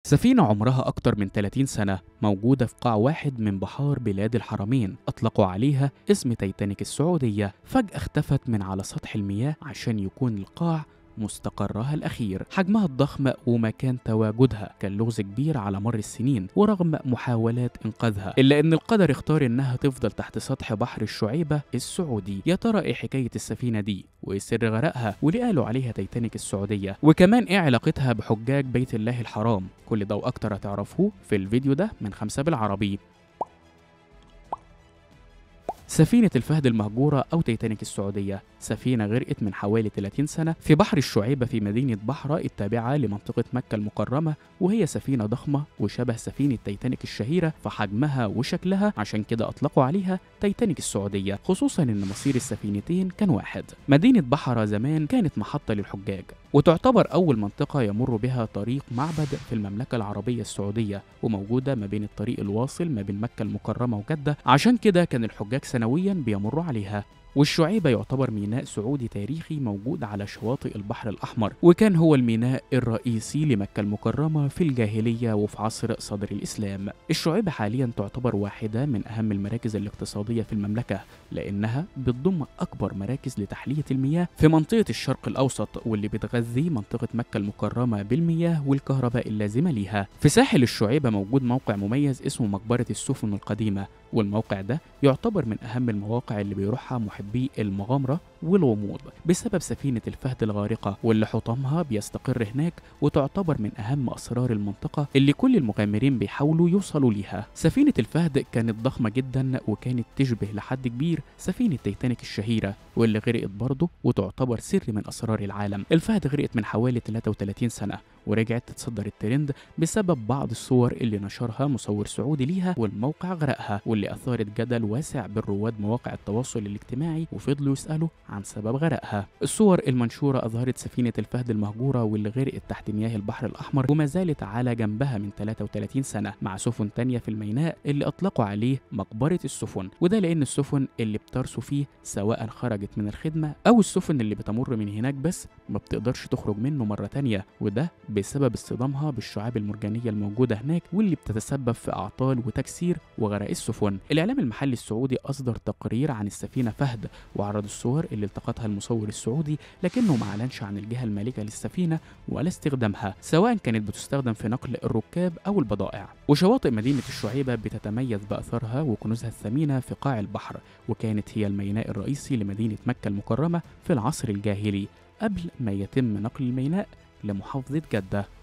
سفينة عمرها أكتر من 30 سنة موجودة في قاع واحد من بحار بلاد الحرمين أطلقوا عليها اسم تيتانيك السعودية فجأة اختفت من على سطح المياه عشان يكون القاع مستقرها الأخير حجمها الضخم ومكان تواجدها كان لغز كبير على مر السنين ورغم محاولات إنقاذها إلا أن القدر اختار إنها تفضل تحت سطح بحر الشعيبة السعودي يا ترى إيه حكاية السفينة دي وإيه سر غرقها وليه قالوا عليها تيتانيك السعودية وكمان إيه علاقتها بحجاج بيت الله الحرام كل ده وأكتر هتعرفوه في الفيديو ده من خمسة بالعربي سفينة الفهد المهجورة أو تيتانيك السعودية سفينة غرقت من حوالي 30 سنة في بحر الشعيبة في مدينة بحرة التابعة لمنطقة مكة المكرمة وهي سفينة ضخمة وشبه سفينة تيتانيك الشهيرة في حجمها وشكلها عشان كده أطلقوا عليها تيتانيك السعودية خصوصا إن مصير السفينتين كان واحد مدينة بحرة زمان كانت محطة للحجاج وتعتبر أول منطقة يمر بها طريق معبد في المملكة العربية السعودية وموجودة ما بين الطريق الواصل ما بين مكة المكرمة وجدة عشان كده كان الحجاج سنويا بيمروا عليها والشعيبة يعتبر ميناء سعودي تاريخي موجود على شواطئ البحر الأحمر وكان هو الميناء الرئيسي لمكة المكرمة في الجاهلية وفي عصر صدر الإسلام الشعيبة حاليا تعتبر واحدة من أهم المراكز الاقتصادية في المملكة لأنها بتضم أكبر مراكز لتحلية المياه في منطقة الشرق الأوسط واللي بتغذي منطقة مكة المكرمة بالمياه والكهرباء اللازمة ليها في ساحل الشعيبة موجود موقع مميز اسمه مقبرة السفن القديمة والموقع ده يعتبر من أهم المواقع اللي بيروحها محبي المغامرة والغموض بسبب سفينة الفهد الغارقة واللي حطامها بيستقر هناك وتعتبر من أهم أسرار المنطقة اللي كل المغامرين بيحاولوا يوصلوا ليها سفينة الفهد كانت ضخمة جدا وكانت تشبه لحد كبير سفينة تيتانيك الشهيرة واللي غرقت برضه وتعتبر سر من أسرار العالم الفهد غرقت من حوالي 33 سنة ورجعت تتصدر الترند بسبب بعض الصور اللي نشرها مصور سعودي ليها والموقع غرقها واللي أثارت جدل واسع بين رواد مواقع التواصل الاجتماعي وفضلوا يسألوا عن سبب غرقها الصور المنشورة أظهرت سفينة الفهد المهجورة واللي غرقت تحت مياه البحر الأحمر وما زالت على جنبها من 33 سنة مع سفن تانية في الميناء اللي أطلقوا عليه مقبرة السفن وده لأن السفن اللي بترسو فيه سواء خرجت من الخدمة أو السفن اللي بتمر من هناك بس ما بتقدرش تخرج منه مرة تانية وده بسبب اصطدامها بالشعاب المرجانية الموجودة هناك واللي بتتسبب في أعطال وتكسير وغرق السفن الإعلام المحلي السعودي أصدر تقرير عن السفينة فهد وعرض الصور اللي التقطها المصور السعودي لكنه ما أعلنش عن الجهة المالكة للسفينة ولا استخدامها سواء كانت بتستخدم في نقل الركاب أو البضائع وشواطئ مدينة الشعيبة بتتميز بأثرها وكنوزها الثمينة في قاع البحر وكانت هي الميناء الرئيسي لمدينة مكة المكرمة في العصر الجاهلي قبل ما يتم نقل الميناء لمحافظة جدة